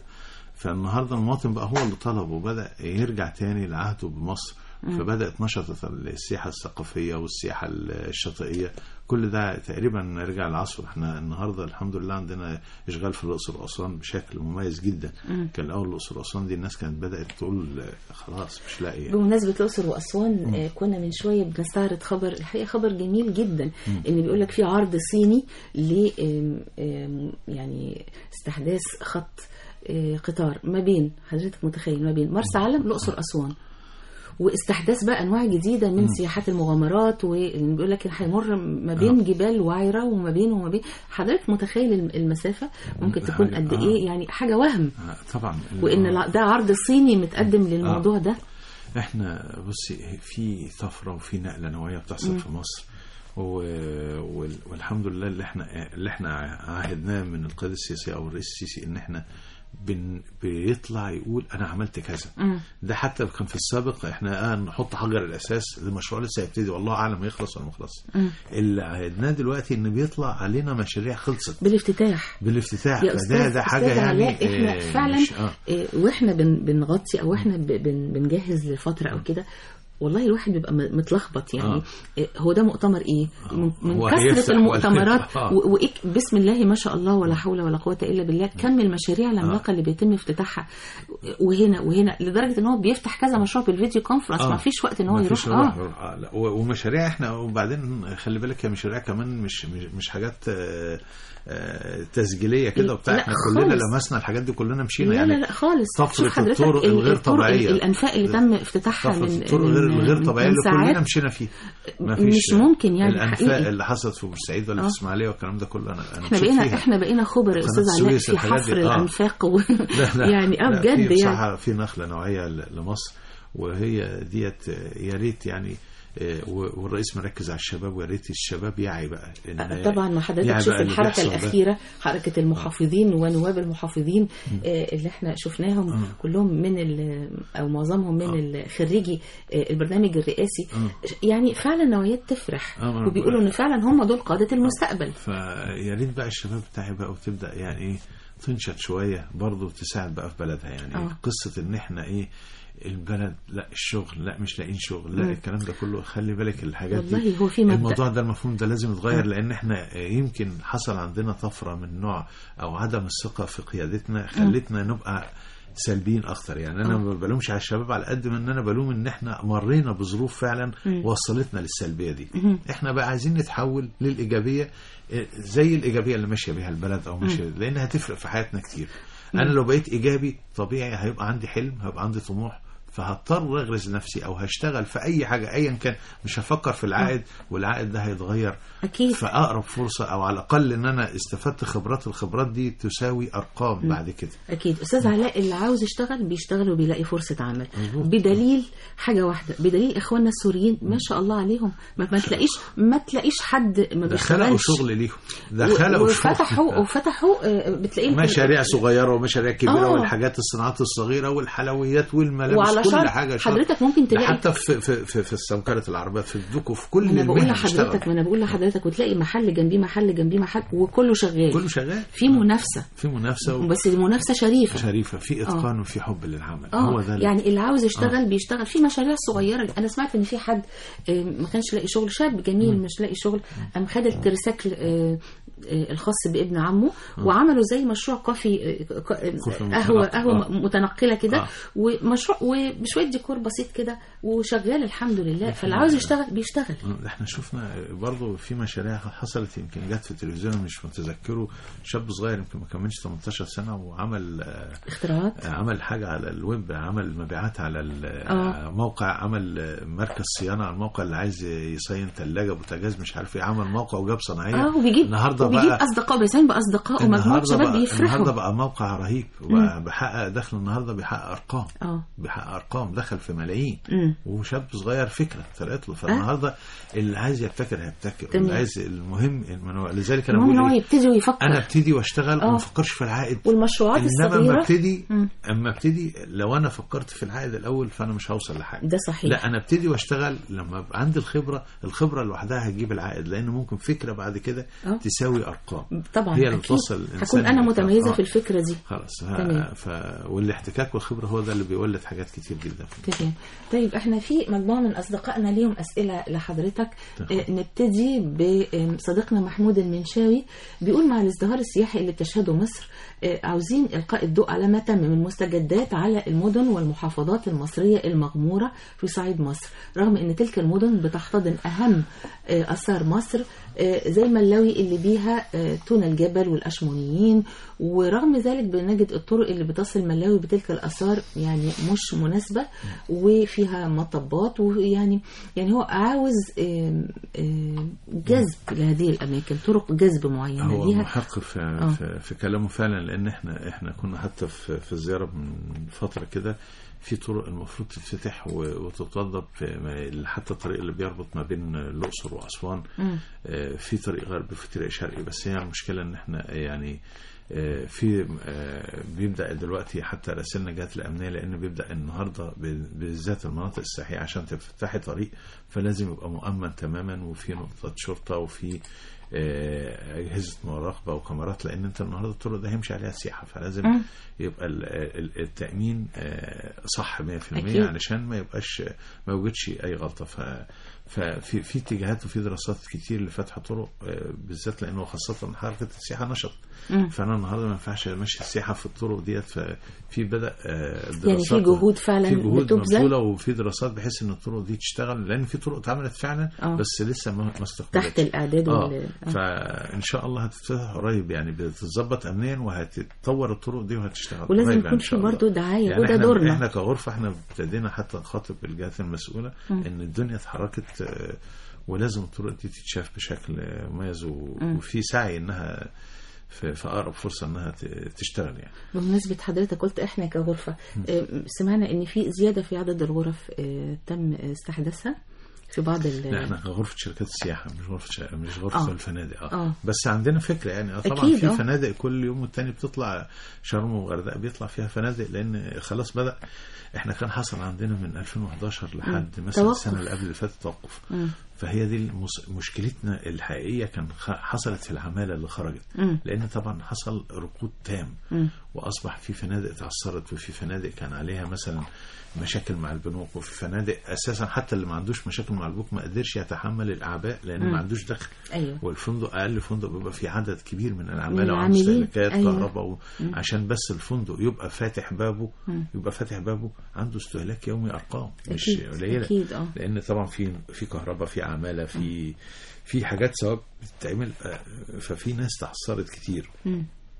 فالنهارده المواطن بقى هو اللي طلب وبدا يرجع تاني لعهده بمصر فبدات نشطت السياحه الثقافيه والسياحه الشاطئيه كل ده تقريبا رجع العصر احنا النهارده الحمد لله عندنا اشغال في الاقصر واسوان بشكل مميز جدا كان الاول الاقصر واسوان دي الناس كانت بدات تقول آه، خلاص مش لاقيه بمناسبة الأقصر وأسوان آه، كنا من شوية بنستعرض خبر الحقيقة خبر جميل جدا إن بيقول لك في عرض صيني ل آم، آم، يعني استحداث خط آه، قطار ما بين حضرتك متخيل ما بين مرسى علم الأقصر أسوان واستحداث بقى انواع جديده من سياحات المغامرات وبيقول لك هيمر ما بين جبال وعره وما بين وما بين حضرتك متخيل الم- المسافه ممكن ده تكون حاجة- قد آه. ايه يعني حاجه وهم آه، طبعا وان الع- ده عرض صيني متقدم للموضوع ده احنا بصي في طفره وفي نقله نوعيه بتحصل في مصر و... وال- والحمد لله اللي احنا اللي احنا عهدناه من القياده السياسيه او الرئيس السيسي ان احنا بن... بيطلع يقول انا عملت كذا ده حتى كان في السابق احنا آه نحط حجر الاساس المشروع لسه هيبتدي والله اعلم يخلص ولا ما يخلص اللي عهدناه دلوقتي ان بيطلع علينا مشاريع خلصت بالافتتاح بالافتتاح يا فده استاذ ده حاجه أستاذ يعني علاء احنا آه، فعلا مش- آه. آه، واحنا بن بنغطي او احنا ب- بن بنجهز للفتره او كده والله الواحد بيبقى م- متلخبط يعني آه. آه. هو ده مؤتمر ايه من, من هو كثرة هيفتح المؤتمرات ولا- آه. و- وإيه بسم الله ما شاء الله ولا حول ولا قوة إلا بالله كم المشاريع العملاقة اللي بيتم افتتاحها وهنا وهنا لدرجة ان هو بيفتح كذا مشروع بالفيديو كونفرنس آه. ما فيش وقت ان هو ما يروح فيش اه يروح- يروح. آه. لا. و- ومشاريع احنا وبعدين خلي بالك هي مشاريع كمان مش مش, مش حاجات آه، آه، تسجيليه كده وبتاع لا احنا كلنا خالص. لمسنا الحاجات دي كلنا مشينا لا يعني لا لا خالص طفرة شوف حضرتك الطرق ال- الغير الطرق طبيعية. الانفاق اللي تم افتتاحها طفرة من الطرق من- غير الغير من طبيعيه اللي ساعات. كلنا مشينا فيه ما مش فيش ممكن يعني الانفاق حقيقي. اللي حصلت في بورسعيد ولا آه. في اسماعيليه والكلام ده كله انا انا احنا مشيت بقينا فيها. احنا بقينا خبر يا قناة استاذ علاء السويس في الحاجات حفر دي. آه. الانفاق و... لا لا يعني اه لا، في بجد يعني بصراحة في نخلة نوعية ل- لمصر وهي ديت آه، يا ريت يعني آه، و- والرئيس مركز على الشباب ويا ريت الشباب يعي بقى إن طبعا ما حضرتك يعي شوف بقى اللي الحركه بيحصل ده. الاخيره حركه المحافظين ونواب المحافظين آه، اللي احنا شفناهم كلهم من ال- او معظمهم من ال- خريجي آه، البرنامج الرئاسي يعني فعلا نوعيات تفرح آه، ما أنا وبيقولوا ان فعلا هم دول قاده المستقبل فيا ريت بقى الشباب بتاعي بقى وتبدا يعني ايه تنشط شويه برضه تساعد بقى في بلدها يعني آه. إيه قصه ان احنا ايه البلد لا الشغل لا مش لاقيين شغل لا مم. الكلام ده كله خلي بالك الحاجات دي والله هو في مبدأ. الموضوع ده المفهوم ده لازم يتغير آه. لان احنا آه، يمكن حصل عندنا طفره من نوع او عدم الثقه في قيادتنا خلتنا نبقى سلبيين اكتر يعني انا آه. ما بلومش على الشباب على قد ما ان انا بلوم ان احنا مرينا بظروف فعلا مم. وصلتنا للسلبيه دي مم. احنا بقى عايزين نتحول للايجابيه آه، زي الايجابيه اللي ماشيه بيها البلد او ماشيه لان هتفرق في حياتنا كتير انا لو بقيت ايجابي طبيعي هيبقى عندي حلم هيبقى عندي طموح فهضطر اغرز نفسي او هشتغل في اي حاجه ايا كان مش هفكر في العائد والعائد ده هيتغير اكيد في اقرب فرصه او على الاقل ان انا استفدت خبرات الخبرات دي تساوي ارقام بعد كده اكيد استاذ علاء اللي عاوز يشتغل بيشتغل وبيلاقي فرصه عمل مظبوط. بدليل حاجه واحده بدليل اخواننا السوريين ما شاء الله عليهم ما, ما تلاقيش ما تلاقيش حد ما ده خلقوا بيشتغلش شغل ليهم ده و- خلقوا وفتحوا شغل وفتحوا آه، بتلاقيهم في- مشاريع صغيره ومشاريع كبيره آه. والحاجات الصناعات الصغيره والحلويات والملابس وعلى كل شرط حاجه شرط. حضرتك ممكن ده تلاقي حتى في في في, في السمكره العربيات في الدوكو في كل ما انا بقول المهن لحضرتك بيشتغل. ما انا بقول لحضرتك وتلاقي محل جنبيه محل جنبيه محل وكله شغال كله شغال في منافسه في منافسه و... بس المنافسه شريفه شريفه في اتقان وفي حب للعمل اه هو ده اللي- يعني اللي عاوز يشتغل بيشتغل في مشاريع صغيره انا سمعت ان في حد آه، ما كانش لاقي شغل شاب جميل مش لاقي شغل قام خد التريسيكل آه، آه، الخاص بابن عمه وعملوا زي مشروع كوفي آه، ك- آه، كوفي قهوه متنقل. قهوه آه. متنقله كده آه. ومشروع وبشويه ديكور بسيط كده وشغال الحمد لله فاللي عاوز يشتغل بيشتغل ده احنا شفنا برضه في مشاريع حصلت يمكن جت في التلفزيون مش متذكره شاب صغير يمكن ما كملش 18 سنه وعمل آه، اختراعات عمل حاجه على الويب عمل مبيعات على آه. الموقع عمل آه، مركز صيانه على الموقع اللي عايز يصين ثلاجه بوتاجاز مش عارف ايه عمل موقع وجاب صناعيه اه وبيجيب النهارده وبيجيب بقى اصدقاء بيساهم باصدقائه ومجموعه النهارده شباب بقى النهارده بيفرحوا بقى موقع رهيب وبقى بيحقق دخل النهارده بيحقق ارقام اه بيحقق ارقام دخل في ملايين امم وشاب صغير فكره طلعت له فالنهارده اللي عايز يبتكر هيبتكر تمام. واللي عايز المهم إن هو- لذلك انا المهم ان بقول هو إيه؟ يبتدي ويفكر انا ابتدي واشتغل آه. وما افكرش في العائد والمشروعات انما اما الصغيره ابتدي مم. اما ابتدي لو انا فكرت في العائد الاول فانا مش هوصل لحاجه ده صحيح لا انا ابتدي واشتغل لما يبقى عندي الخبره الخبره لوحدها هتجيب العائد لان ممكن فكره بعد كده آه. تساوي ارقام طبعا هي اللي أكيد. بتوصل الإنسان هكون انا للإرقام. متميزه آه. في الفكره دي خلاص تمام. ف... والاحتكاك والخبره هو ده اللي بيولد حاجات كتير جدا تمام طيب احنا في مجموعه من اصدقائنا ليهم اسئله لحضرتك تمام. آه، نبتدي بصديقنا محمود المنشاوي بيقول مع الازدهار السياحي اللي بتشهده مصر آه، عاوزين القاء الضوء على ما تم من مستجدات على المدن والمحافظات المصريه المغموره في صعيد مصر رغم ان تلك المدن بتحتضن اهم آه، اثار مصر آه، زي ملاوي اللي بيها آه، تونة الجبل والاشمونيين ورغم ذلك بنجد الطرق اللي بتصل ملاوي بتلك الاثار يعني مش مناسبه وفيها مطبات ويعني يعني هو عاوز آم، آم، جذب لهذه الاماكن طرق جذب معينه هو ليها محقق في, آه. في, في كلامه فعلا لان احنا احنا كنا حتى في, في الزياره من فتره كده في طرق المفروض تتفتح و- وتتوضب في ما- حتى الطريق اللي بيربط ما بين الاقصر واسوان مم. آه، في طريق غربي وفي طريق شرقي بس هي المشكله ان احنا يعني آه، في آه، بيبدا دلوقتي حتى راسلنا جهات الامنيه لان بيبدا النهارده ب- بالذات المناطق السياحيه عشان تفتحي طريق فلازم يبقى مؤمن تماما وفي نقطه شرطه وفي آه، اجهزه مراقبه وكاميرات لان انت النهارده الطرق ده هيمشي عليها سياحه فلازم مم. يبقى ال- ال- التامين آه، صح 100% أكيد. علشان ما يبقاش ما يوجدش اي غلطه ف ففي في اتجاهات وفي دراسات كتير لفتح طرق آه، بالذات لانه خاصه حركه السياحه نشط مم. فانا النهارده ما ينفعش امشي السياحه في الطرق ديت ففي بدا آه، يعني دراسات في جهود فعلا في جهود بتبذل مبذوله وفي دراسات بحيث ان الطرق دي تشتغل لان في طرق اتعملت فعلا آه. بس لسه ما ما استقبلتش تحت الاعداد اه وال... آه. فان شاء الله هتتفتح قريب يعني بتتظبط امنيا وهتتطور الطرق دي وهتشتغل ولازم قريب يكون إن في شاء الله. برضه دعايه يعني وده احنا دورنا احنا كغرفه احنا ابتدينا حتى نخاطب الجهات المسؤوله ان الدنيا اتحركت آه، ولازم الطرق دي تتشاف بشكل آه، مميز و- وفي سعي انها في في اقرب فرصه انها ت- تشتغل يعني بمناسبة حضرتك قلت احنا كغرفة آه، سمعنا ان في زيادة في عدد الغرف آه، تم استحداثها في بعض ال لا احنا كغرفه شركات السياحه مش غرفه ش... مش غرفه آه. آه. الفنادق اه. آه. بس عندنا فكره يعني آه طبعا أكيد، في آه. فنادق كل يوم والتاني بتطلع شرم والغردقه بيطلع فيها فنادق لان خلاص بدا احنا كان حصل عندنا من 2011 لحد مثلا توقف. السنه اللي قبل اللي فاتت توقف مم. فهي دي المس... مشكلتنا الحقيقيه كان خ... حصلت في العماله اللي خرجت مم. لان طبعا حصل ركود تام مم. واصبح في فنادق اتعثرت وفي فنادق كان عليها مثلا مشاكل مع البنوك وفي فنادق اساسا حتى اللي ما عندوش مشاكل مع البنوك ما قدرش يتحمل الاعباء لان مم. ما عندوش دخل ايوه والفندق اقل فندق بيبقى فيه عدد كبير من من العماله العاملين. ومستهلكات أيوة. كهرباء و... عشان بس الفندق يبقى فاتح بابه يبقى فاتح بابه عنده استهلاك يومي ارقام مش أكيد، قليله أكيد، آه. لان طبعا في في كهرباء في عماله في في حاجات سواء بتتعمل آه، ففي ناس تعثرت كتير مم.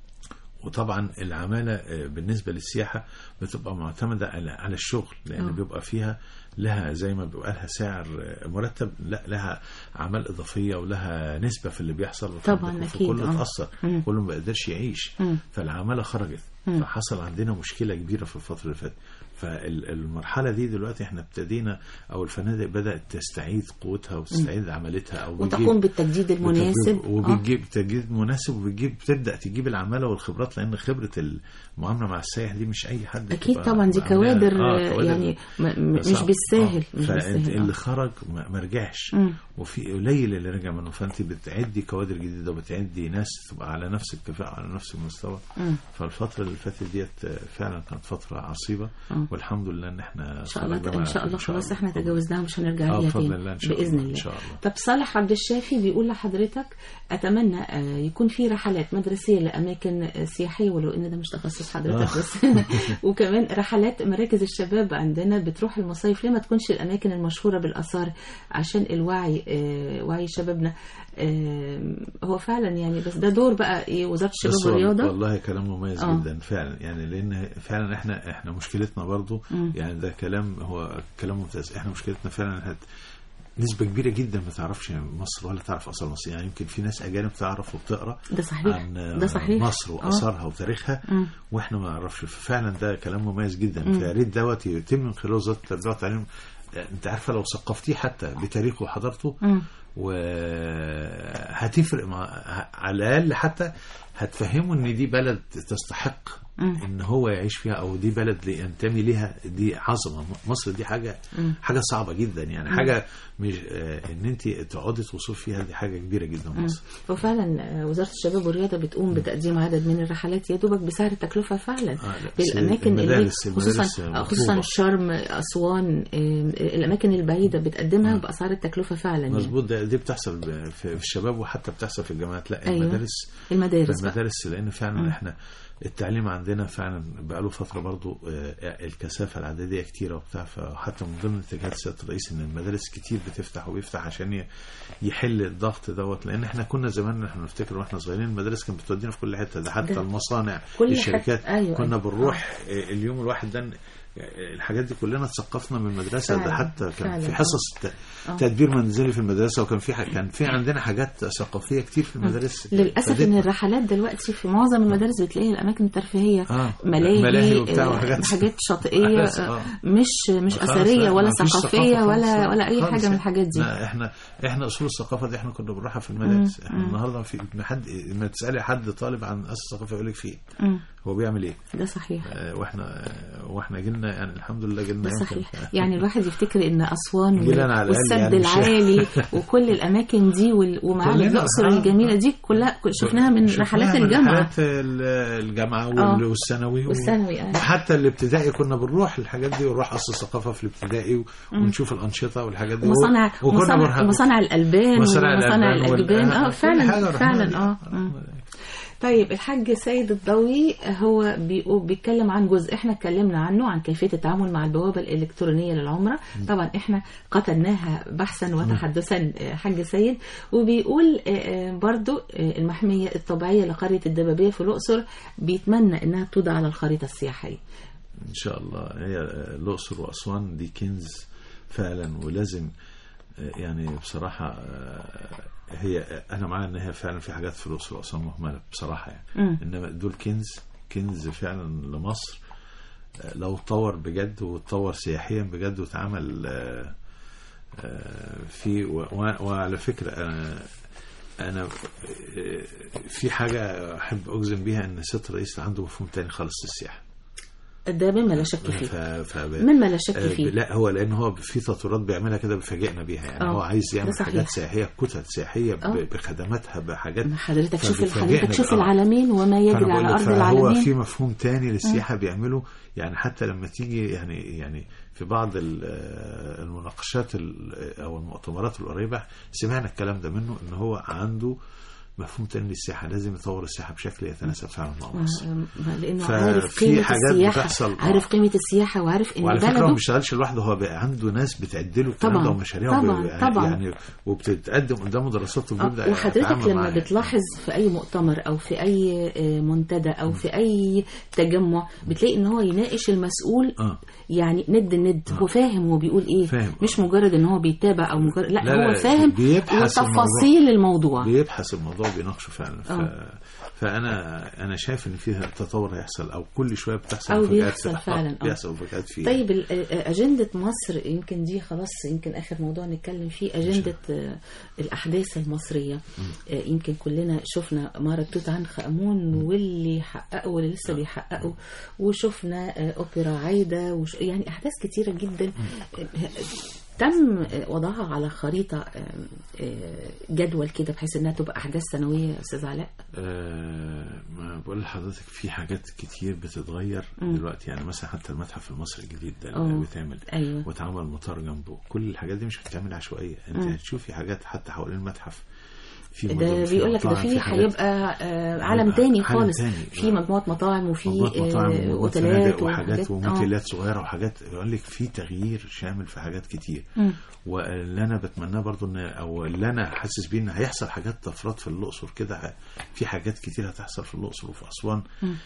وطبعا العماله آه، بالنسبه للسياحه بتبقى معتمده على على الشغل لان آه. بيبقى فيها لها زي ما بيبقى لها سعر آه، مرتب لا لها اعمال اضافيه ولها نسبه في اللي بيحصل طبعاً، أكيد، فكله آه. اتاثر مم. كله ما بيقدرش يعيش مم. فالعماله خرجت مم. فحصل عندنا مشكله كبيره في الفتره اللي فاتت فالمرحله دي دلوقتي احنا ابتدينا او الفنادق بدات تستعيد قوتها وتستعيد عمليتها او بتجيب- وتقوم بالتجديد المناسب بتجيب- وبتجيب تجديد مناسب وبتجيب بتبدا تجيب العماله والخبرات لان خبره المعامله مع السائح دي مش اي حد اكيد بتبقى طبعا دي عاملاها. كوادر آه، آه، كوادر يعني م- م- مش صعب. بالساهل آه، مش فانت بالساهل اللي آه. خرج ما ما رجعش مم. وفي قليل اللي رجع منه فانت بتعدي كوادر جديده وبتعدي ناس تبقى على نفس الكفاءه على نفس المستوى مم. فالفتره اللي فاتت ديت آه، فعلا كانت فتره عصيبه آه. والحمد لله ان احنا ان شاء الله خرجنا ان شاء معاها. الله خلاص احنا تجاوزناها مش هنرجع آه، ليها بفضل تاني الله إن شاء باذن الله، الله إن شاء الله. طب صالح عبد الشافي بيقول لحضرتك اتمنى آه، يكون في رحلات مدرسيه لاماكن آه، سياحيه ولو ان ده مش تخصص حضرتك بس وكمان رحلات مراكز الشباب عندنا بتروح المصايف ليه ما تكونش الاماكن المشهوره بالاثار عشان الوعي آه، وعي شبابنا آه، هو فعلا يعني بس ده دور بقى ايه وزاره الشباب بس وال- والرياضه والله كلام مميز آه. جدا فعلا يعني لان فعلا احنا احنا مشكلتنا برضو مم. يعني ده كلام هو كلام ممتاز احنا مشكلتنا فعلا إنها نسبة كبيرة جدا ما تعرفش مصر ولا تعرف أثر مصر يعني يمكن في ناس أجانب تعرف وبتقرأ ده صحيح عن ده صحيح مصر آه. وآثارها وتاريخها مم. واحنا ما نعرفش فعلا ده كلام مميز جدا مم. فيا ريت دوت يتم من خلال وزارة التربية والتعليم انت عارفه لو ثقفتيه حتى بتاريخه وحضارته مم. وهتفرق مع على الاقل حتى هتفهمه ان دي بلد تستحق مم. ان هو يعيش فيها او دي بلد ينتمي ليها دي عظمه مصر دي حاجه مم. حاجه صعبه جدا يعني حاجه مش آه، ان انت تقعدي توصفي فيها دي حاجه كبيره جدا مصر وفعلا آه، وزاره الشباب والرياضه بتقوم بتقديم عدد من الرحلات يا دوبك بسعر التكلفه فعلا آه، لا، بس للاماكن اللي المدارس- خصوصا المدارس آه، مطلوبة. خصوصا الشرم اسوان آه، الاماكن البعيده بتقدمها باسعار التكلفه فعلا يعني. مظبوط ده دي بتحصل ب- في في الشباب وحتى بتحصل في الجامعات لا أيوة. المدارس المدارس بقى. المدارس لان فعلا احنا التعليم عندنا فعلا بقاله فتره برضو آه، الكثافه العدديه كتيره وبتاع فحتى من ضمن اتجاهات سياده الرئيس ان المدارس كتير بتفتح وبيفتح عشان ي- يحل الضغط دوت لان احنا كنا زمان احنا نفتكر واحنا صغيرين المدارس كانت بتودينا في كل حته ده حتى ده المصانع كل الشركات حتة. أيوة، كنا أيوة. بنروح آه، اليوم الواحد ده آه، الحاجات دي كلنا اتثقفنا من المدرسه ده فعلا، حتى كان فعلا، في آه. حصص ت- آه. تدبير منزلي في المدرسه وكان في ح- كان في عندنا حاجات ثقافيه كتير في المدارس للاسف ان فادتنا. الرحلات دلوقتي في معظم المدارس بتلاقي الاماكن الترفيهيه آه. ملاهي, ملاهي وبتاع آه، وحاجات- حاجات شاطئيه بس، آه، آه. مش مش خالص، اثريه لا، ولا ما فيش ثقافيه ثقافة ولا خالص، ولا اي خالص حاجه من يعني. الحاجات دي لا احنا احنا اصول الثقافه دي احنا كنا بنروحها في المدارس احنا النهارده في ما حد ما تسالي حد طالب عن اساس الثقافه يقول لك في إيه؟ مم. هو بيعمل ايه ده صحيح آه، واحنا آه، واحنا جيلنا يعني الحمد لله جيلنا ده يمكن- صحيح يعني الواحد يفتكر ان اسوان جيلنا على الأقل والسد يعني مش- العالي وكل الاماكن دي وال- ومعابد كلنا- الاقصر آه. الجميله دي كلها كل- شفناها من شفناها رحلات من الجامعه رحلات ال- الجامعه وال- آه. والثانوي و- والثانوي آه. وحتى الابتدائي كنا بنروح الحاجات دي ونروح قصر الثقافه في الابتدائي و- ونشوف الانشطه والحاجات دي ومصانع وكنا ومصانع, بنروح- ومصانع الالبان مصانع ومصانع الألبان وال- الاجبان اه كل فعلا حاجة رحنا فعلا دي. اه مم. طيب الحاج سيد الضوي هو بيقو- بيتكلم عن جزء احنا اتكلمنا عنه عن كيفيه التعامل مع البوابه الالكترونيه للعمره طبعا احنا قتلناها بحثا وتحدثا آه، حاج سيد وبيقول آه، آه، برضو آه، المحميه الطبيعيه لقريه الدبابيه في الاقصر بيتمنى انها توضع على الخريطه السياحيه ان شاء الله هي الاقصر واسوان دي كنز فعلا ولازم آه، يعني بصراحه آه، هي انا معايا ان هي فعلا في حاجات في الاقصر واسوان مهمله بصراحه يعني مم. انما دول كنز كنز فعلا لمصر آه، لو اتطور بجد واتطور سياحيا بجد واتعمل آه، آه، في و- و- وعلى فكره انا انا آه، في حاجه احب اجزم بيها ان سياده الرئيس عنده مفهوم تاني خالص للسياحه ده مما لا شك ف... فيه ف... مما لا شك آه، فيه لا هو لان هو في تطورات بيعملها كده بيفاجئنا بيها يعني آه، هو عايز ده يعمل صحيح. حاجات سياحيه كتل سياحيه ب... آه. بخدماتها بحاجات ما حضرتك شوف فبيفاجئنا حضرتك شوف بقى. العالمين وما فأنا يجري بقول على لك ارض فهو العالمين في مفهوم تاني للسياحه بيعمله يعني حتى لما تيجي يعني يعني في بعض ال- آه، المناقشات ال- او المؤتمرات القريبه سمعنا الكلام ده منه ان هو عنده مفهوم تاني للسياحه لازم يطور السياحه بشكل يتناسب فعلا مع مصر ما- لانه ففي عارف قيمه حاجات السياحه بتحصل. عارف قيمه السياحه وعارف ان وعلى فكره هو بلده ما بيشتغلش لوحده هو بقى عنده ناس بتعدله الكلام طبعاً، ده ومشاريع طبعاً، وب- طبعاً. يعني وبتتقدم قدامه دراسات وبيبدا آه، وحضرتك يتعامل لما معاها. بتلاحظ في اي مؤتمر او في اي آه، منتدى او في اي تجمع بتلاقي ان هو يناقش المسؤول اه يعني ند الند هو فاهم هو بيقول ايه فاهم. مش مجرد ان هو بيتابع او مجرد لا, لا، هو لا، فاهم بيبحث وتفاصيل الموضوع بيبحث الموضوع بيناقشه فعلا ف... آه. فانا انا شايف ان فيها تطور هيحصل او كل شويه بتحصل أو مفاجآت بيحصل في- فعلا، آه. بيحصل مفاجآت فيها طيب ال- آه، أجندة مصر يمكن دي خلاص يمكن آخر موضوع نتكلم فيه أجندة آه، الأحداث المصرية آه، يمكن كلنا شفنا معرض توت عنخ آمون واللي حققه واللي لسه بيحققه وشفنا آه، أوبرا عايدة وش يعني أحداث كتيرة جدا آه، تم آه، وضعها على خريطة آه، آه، جدول كده بحيث إنها تبقى أحداث سنوية يا أستاذ علاء آه ما بقول لحضرتك في حاجات كتير بتتغير دلوقتي يعني مثلا حتى المتحف المصري الجديد ده اللي آه. بيتعمل أيوه واتعمل مطار جنبه كل الحاجات دي مش بتتعمل عشوائيه انت مم. هتشوفي حاجات حتى حوالين المتحف في ده مدن، في بيقول لك ده مطاعم، في حاجات- هيبقى آه، عالم هيبقى تاني عالم خالص تاني. في مجموعة مطاعم وفي مجموعة مطاعم آه، وفنادق اوتيلات وحاجات آه. وموتيلات صغيره وحاجات يقول لك في تغيير شامل في حاجات كتير مم. واللي انا بتمناه برضو ان او اللي انا حاسس بيه ان هيحصل حاجات طفرات في الاقصر كده ه- في حاجات كتير هتحصل في الاقصر وفي اسوان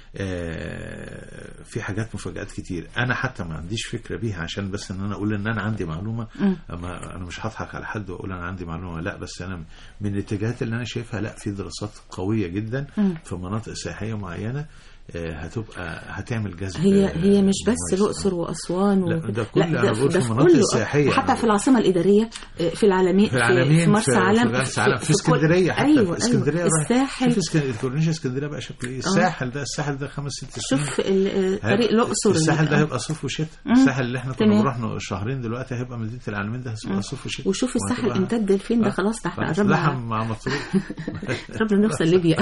آه في حاجات مفاجات كتير انا حتى ما عنديش فكره بيها عشان بس ان انا اقول ان انا عندي معلومه مم. اما انا مش هضحك على حد واقول انا عندي معلومه لا بس انا من الاتجاهات اللي انا شايفها لا في دراسات قويه جدا مم. في مناطق سياحيه معينه آه، هتبقى هتعمل جذب هي آه، هي مش بس مميز. الاقصر واسوان لا، و... ده كل- أنا بقول ده في المناطق كله. السياحية. حتى في العاصمه الاداريه آه، في العالمين في العالمين في مرسى علم في مرسى علم في كل- اسكندريه حتى ايوه في اسكندريه ايوه رايح- الساحل شوف اسكندريه كورنيش اسكندريه بقى شكله ايه الساحل ده الساحل ده خمس ست سنين شوف ال- آه، هيبقى- طريق الاقصر الساحل اللي- ده هيبقى صيف وشتاء مم. الساحل اللي احنا كنا تمام. بنروح له شهرين دلوقتي هيبقى مدينه العالمين ده هيبقى صيف وشتاء وشوف الساحل وهتبقى- امتد لفين ده آه، خلاص ده احنا خلاص، قربنا لحم مع مطروح قربنا نوصل ليبيا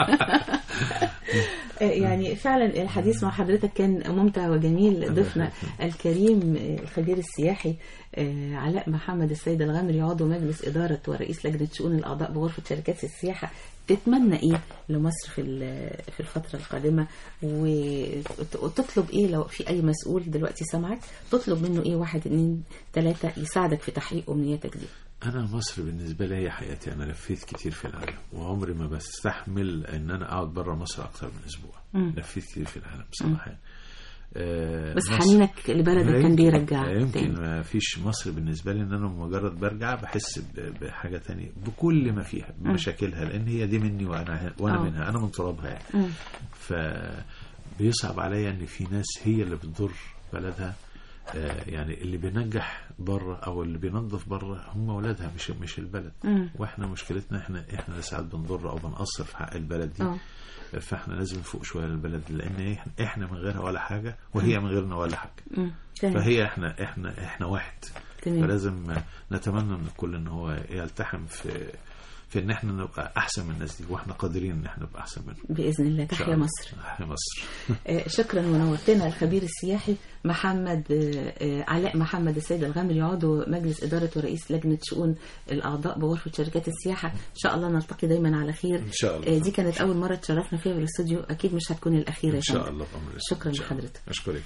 يعني فعلا الحديث مع حضرتك كان ممتع وجميل ضيفنا الكريم الخبير السياحي آه، علاء محمد السيد الغامري عضو مجلس إدارة ورئيس لجنة شؤون الأعضاء بغرفة شركات السياحة تتمنى ايه لمصر في ال- في الفترة القادمة وت- وتطلب ايه لو في اي مسؤول دلوقتي سمعك تطلب منه ايه واحد اتنين تلاتة يساعدك في تحقيق امنياتك دي انا مصر بالنسبه لي هي حياتي انا لفيت كتير في العالم وعمري ما بستحمل ان انا اقعد بره مصر اكتر من اسبوع مم. لفيت كتير في العالم بصراحه يعني. آه، بس مصر- حنينك لبلدك كان يمكن- بيرجعك يمكن تاني. ما فيش مصر بالنسبه لي ان انا مجرد برجع بحس ب- بحاجه تانية بكل ما فيها بمشاكلها لان هي دي مني وانا وانا آه. منها انا من ترابها يعني مم. ف بيصعب عليا ان في ناس هي اللي بتضر بلدها آه، يعني اللي بينجح بره او اللي بينظف بره هم اولادها مش مش البلد مم. واحنا مشكلتنا احنا احنا اللي ساعات بنضر او بنقصر في حق البلد دي اه فاحنا لازم نفوق شويه للبلد لان إحنا- احنا من غيرها ولا حاجه وهي من غيرنا ولا حاجه مم. تمام فهي احنا احنا احنا واحد تمام فلازم نتمنى من الكل ان هو يلتحم في في ان احنا نبقى احسن من الناس دي واحنا قادرين ان احنا نبقى احسن منهم باذن الله إن شاء تحيا الله. مصر تحيا مصر آه، شكرا ونورتنا الخبير السياحي محمد آه، آه، علاء محمد السيد الغامري عضو مجلس إدارة ورئيس لجنة شؤون الأعضاء بغرفة شركات السياحة إن شاء الله نلتقي دايما على خير ان شاء الله آه، دي كانت أول مرة تشرفنا فيها بالاستوديو أكيد مش هتكون الأخيرة يا ان شاء فندم. الله بامر الله. شكراً إن شاء الله. لحضرتك. اشكرك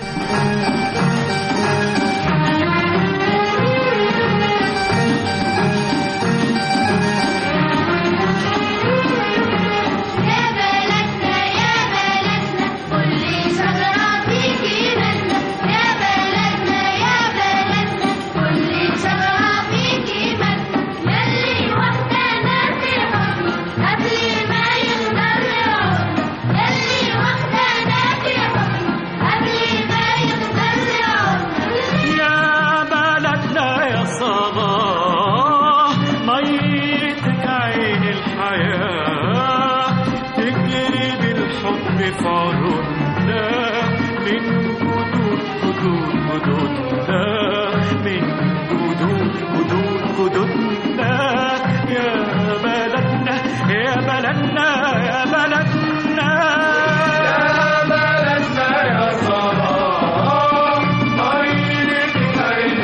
يا بلدنا يا بلدنا كل شجرة فيكي منا يا بلدنا يا بلدنا كل شجرة فيكي منا يلي وحدنا في حضنك قبل ما يغدر عودنا يلي وحدنا في حضنك قبل ما يغدر عودنا يا بلدنا يا صباح ميتك عين الحياة تجري بالحب في عروقنا من جدود جدود جدودنا من جدود جدود جدودنا يا بلدنا يا بلدنا يا بلدنا يا بلدنا يا صباح ميتك عين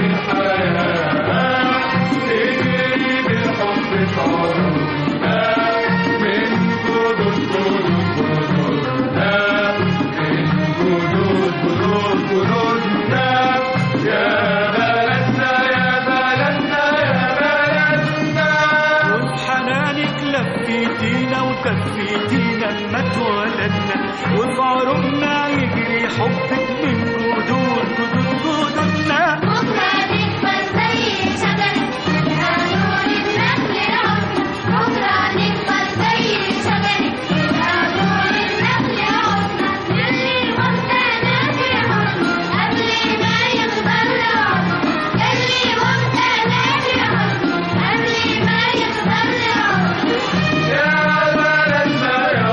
الحياة تجري بالحب في عروقنا من جدود جدود جدودنا من جدود جدود جدودنا يا بلدنا يا بلدنا يا بلدنا وفي حنانك لفيتينا وكفيتينا لما اتولدنا وفي عروقنا يجري حبك من جدود جدود جدودنا بكرة نكبر زي شجرة يبقى نور النخل عودنا بكرة نكبر زي شجرة يبقى نور النخل عودنا يلي وحدنا في حضنك قبل ما يغدر عودنا يلي وحدنا في حضنك قبل ما يغدر عودنا يا بلدنا يا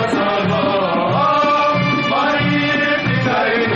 صباح ميتك عين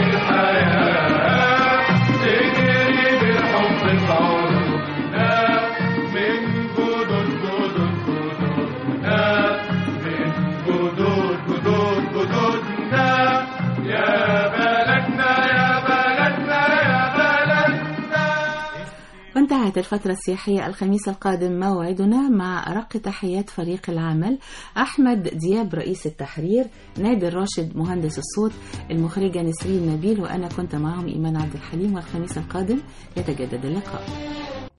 الحياة تجري بالحب في عروقنا من جدود جدود جدودنا من جدود جدود جدودنا يا بلدنا يا بلدنا يا بلدنا وانتهت الفترة السياحية الخميس القادم موعدنا مع أرق تحيات فريق العمل أحمد دياب رئيس التحرير نادر راشد مهندس الصوت المخرجة نسرين نبيل وأنا كنت معهم إيمان عبد الحليم والخميس القادم يتجدد اللقاء